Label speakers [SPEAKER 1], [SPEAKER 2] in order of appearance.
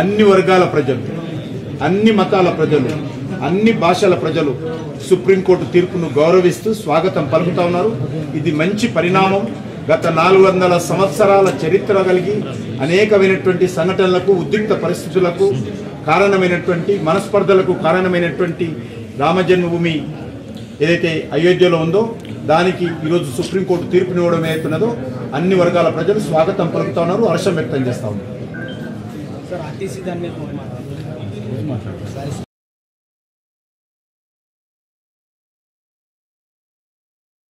[SPEAKER 1] అన్ని వర్గాల ప్రజలు అన్ని మతాల ప్రజలు అన్ని భాషల ప్రజలు సుప్రీంకోర్టు తీర్పును గౌరవిస్తూ స్వాగతం పలుకుతా ఉన్నారు ఇది మంచి పరిణామం గత నాలుగు వందల సంవత్సరాల చరిత్ర కలిగి అనేకమైనటువంటి సంఘటనలకు ఉద్రిక్త పరిస్థితులకు కారణమైనటువంటి మనస్పర్ధలకు కారణమైనటువంటి రామజన్మభూమి ఏదైతే అయోధ్యలో ఉందో దానికి ఈరోజు సుప్రీంకోర్టు తీర్పునివ్వడం ఏదైతున్నదో అన్ని వర్గాల ప్రజలు స్వాగతం పలుకుతా ఉన్నారు హర్షం వ్యక్తం చేస్తా ఉన్నారు
[SPEAKER 2] సార్ ఆర్టీసీ దాని మీద